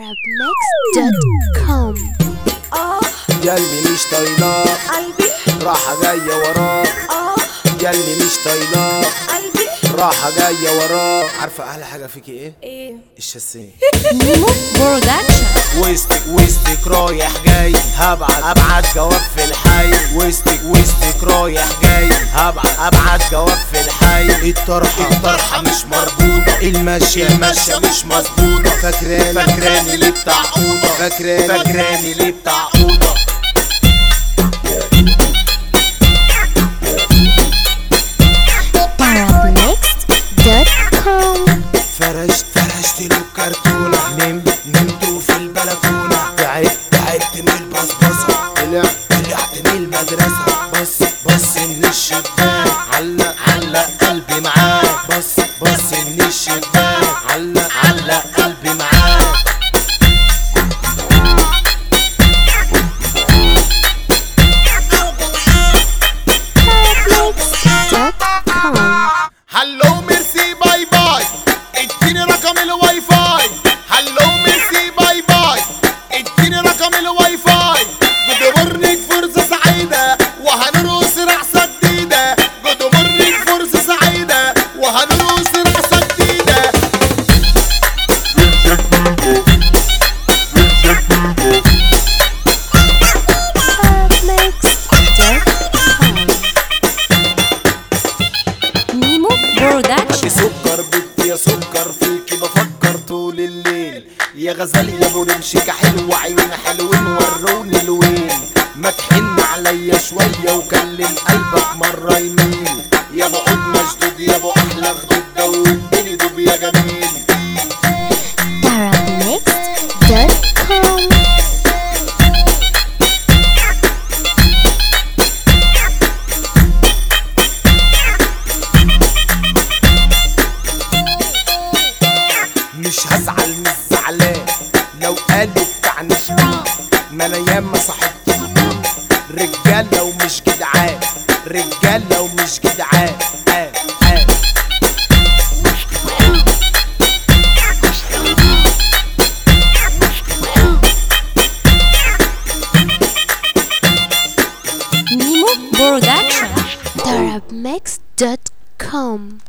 arabmix.com اه ياللي مش طايلاه قلبي راحة جاية وراه اه ياللي مش طايلاه قلبي راحة جاية وراه عارفة أحلى حاجة فيكي إيه؟ ايه الشاسيه نيمو برودكشن وسطك وسطك رايح جاي هبعت ابعت جواب في الحي وسطك وسطك رايح جاي هبعت ابعت جواب في الحي الطرحه الطرحه مش مربوطه المشي المشي مش مظبوطه فاكراني فاكراني ليه بتاع اوضه فاكراني فاكراني ليه بتاع اوضه arabmix.com فرشت فرشت له الكرتونة نمت نمت في البلكونة تعبت تعبت من البصبصة طلعت طلعت من المدرسة بص بص من الشباك علق علق قلبي معاك بص بص من الشباك علق علق قلبي معاك arabmix.com هلو ميرسي باي باي اديني رقم الواي فاي هلو ميرسي باي باي اديني رقم الواي فاي جود مورنينج فرصة سعيدة وهنرقص رقصة جديدة جود مورنينج فرصة سعيدة وهنرقص رقصة جديدة arabmix.com نيمو برودكشن سكر بدي يا سكر فيكي بفكر طول الليل يا غزال يا ابو رمشك حلو عيون حلوين وروني الوين ما تحن عليا شوية وكلم قلبك مرة يمين يا ابو عود مشدود يا ابو احلى خدود دوبني دوب يا جميل arabmix.com مش هزعل مش زعلان لو قالوا بتاع شقيق ما انا ياما صاحبت رجالة ومش جدعان رجالة ومش جدعان آه آه نيمو برودكشن arabmix.com